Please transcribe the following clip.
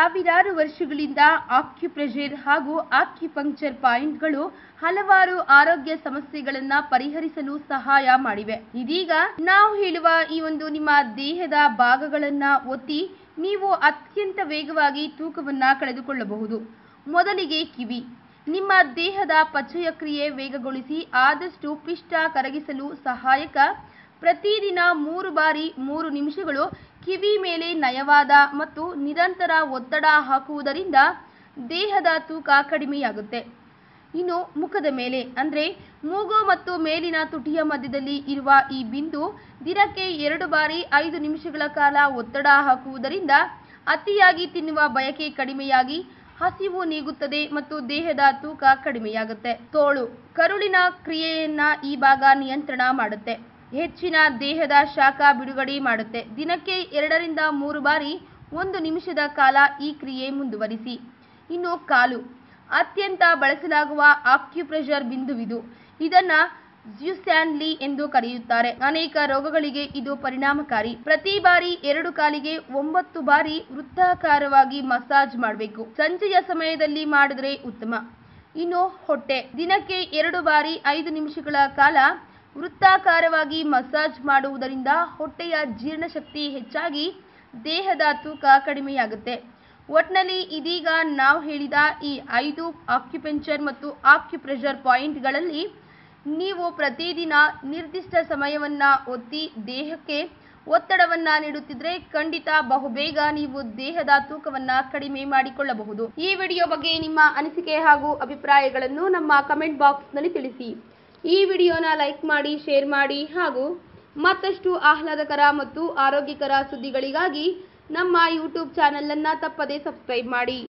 ಸಾವಿರಾರು ವರ್ಷಗಳಿಂದ ಆಕ್ಯುಪ್ರೆಷರ್ ಹಾಗೂ ಆಕ್ಯುಪಂಕ್ಚರ್ ಪಾಯಿಂಟ್ಗಳು ಹಲವಾರು ಆರೋಗ್ಯ ಸಮಸ್ಯೆಗಳನ್ನ ಪರಿಹರಿಸಲು ಸಹಾಯ ಮಾಡಿವೆ ಇದೀಗ ನಾವು ಹೇಳುವ ಈ ಒಂದು ನಿಮ್ಮ ದೇಹದ ಭಾಗಗಳನ್ನ ಒತ್ತಿ ನೀವು ಅತ್ಯಂತ ವೇಗವಾಗಿ ತೂಕವನ್ನ ಕಳೆದುಕೊಳ್ಳಬಹುದು ಮೊದಲಿಗೆ ಕಿವಿ ನಿಮ್ಮ ದೇಹದ ಪಚಯ ಕ್ರಿಯೆ ವೇಗಗೊಳಿಸಿ ಆದಷ್ಟು ಪಿಷ್ಟ ಕರಗಿಸಲು ಸಹಾಯಕ ಪ್ರತಿದಿನ ಮೂರು ಬಾರಿ ಮೂರು ನಿಮಿಷಗಳು ಕಿವಿ ಮೇಲೆ ನಯವಾದ ಮತ್ತು ನಿರಂತರ ಒತ್ತಡ ಹಾಕುವುದರಿಂದ ದೇಹದ ತೂಕ ಕಡಿಮೆಯಾಗುತ್ತೆ ಇನ್ನು ಮುಖದ ಮೇಲೆ ಅಂದರೆ ಮೂಗು ಮತ್ತು ಮೇಲಿನ ತುಟಿಯ ಮಧ್ಯದಲ್ಲಿ ಇರುವ ಈ ಬಿಂದು ದಿನಕ್ಕೆ ಎರಡು ಬಾರಿ ಐದು ನಿಮಿಷಗಳ ಕಾಲ ಒತ್ತಡ ಹಾಕುವುದರಿಂದ ಅತಿಯಾಗಿ ತಿನ್ನುವ ಬಯಕೆ ಕಡಿಮೆಯಾಗಿ ಹಸಿವು ನೀಗುತ್ತದೆ ಮತ್ತು ದೇಹದ ತೂಕ ಕಡಿಮೆಯಾಗುತ್ತೆ ತೋಳು ಕರುಳಿನ ಕ್ರಿಯೆಯನ್ನ ಈ ಭಾಗ ನಿಯಂತ್ರಣ ಮಾಡುತ್ತೆ ಹೆಚ್ಚಿನ ದೇಹದ ಶಾಖ ಬಿಡುಗಡೆ ಮಾಡುತ್ತೆ ದಿನಕ್ಕೆ ಎರಡರಿಂದ ಮೂರು ಬಾರಿ ಒಂದು ನಿಮಿಷದ ಕಾಲ ಈ ಕ್ರಿಯೆ ಮುಂದುವರಿಸಿ ಇನ್ನು ಕಾಲು ಅತ್ಯಂತ ಬಳಸಲಾಗುವ ಆಕ್ಯುಪ್ರೆಷರ್ ಬಿಂದುವಿದು ಇದನ್ನ ಜ್ಯೂಸ್ಯಾನ್ಲಿ ಎಂದು ಕರೆಯುತ್ತಾರೆ ಅನೇಕ ರೋಗಗಳಿಗೆ ಇದು ಪರಿಣಾಮಕಾರಿ ಪ್ರತಿ ಬಾರಿ ಎರಡು ಕಾಲಿಗೆ ಒಂಬತ್ತು ಬಾರಿ ವೃತ್ತಾಕಾರವಾಗಿ ಮಸಾಜ್ ಮಾಡಬೇಕು ಸಂಜೆಯ ಸಮಯದಲ್ಲಿ ಮಾಡಿದ್ರೆ ಉತ್ತಮ ಇನ್ನು ಹೊಟ್ಟೆ ದಿನಕ್ಕೆ ಎರಡು ಬಾರಿ ಐದು ನಿಮಿಷಗಳ ಕಾಲ ವೃತ್ತಾಕಾರವಾಗಿ ಮಸಾಜ್ ಮಾಡುವುದರಿಂದ ಹೊಟ್ಟೆಯ ಜೀರ್ಣಶಕ್ತಿ ಹೆಚ್ಚಾಗಿ ದೇಹದ ತೂಕ ಕಡಿಮೆಯಾಗುತ್ತೆ ಒಟ್ನಲ್ಲಿ ಇದೀಗ ನಾವು ಹೇಳಿದ ಈ ಐದು ಆಕ್ಯುಪೆಂಚರ್ ಮತ್ತು ಆಕ್ಯುಪ್ರೆಷರ್ ಪಾಯಿಂಟ್ಗಳಲ್ಲಿ ನೀವು ಪ್ರತಿದಿನ ನಿರ್ದಿಷ್ಟ ಸಮಯವನ್ನ ಒತ್ತಿ ದೇಹಕ್ಕೆ ಒತ್ತಡವನ್ನ ನೀಡುತ್ತಿದ್ರೆ ಖಂಡಿತ ಬಹುಬೇಗ ನೀವು ದೇಹದ ತೂಕವನ್ನ ಕಡಿಮೆ ಮಾಡಿಕೊಳ್ಳಬಹುದು ಈ ವಿಡಿಯೋ ಬಗ್ಗೆ ನಿಮ್ಮ ಅನಿಸಿಕೆ ಹಾಗೂ ಅಭಿಪ್ರಾಯಗಳನ್ನು ನಮ್ಮ ಕಮೆಂಟ್ ಬಾಕ್ಸ್ನಲ್ಲಿ ತಿಳಿಸಿ ಈ ವಿಡಿಯೋನ ಲೈಕ್ ಮಾಡಿ ಶೇರ್ ಮಾಡಿ ಹಾಗೂ ಮತ್ತಷ್ಟು ಆಹ್ಲಾದಕರ ಮತ್ತು ಆರೋಗ್ಯಕರ ಸುದ್ದಿಗಳಿಗಾಗಿ ನಮ್ಮ ಯೂಟ್ಯೂಬ್ ಚಾನಲನ್ನು ತಪ್ಪದೇ ಸಬ್ಸ್ಕ್ರೈಬ್ ಮಾಡಿ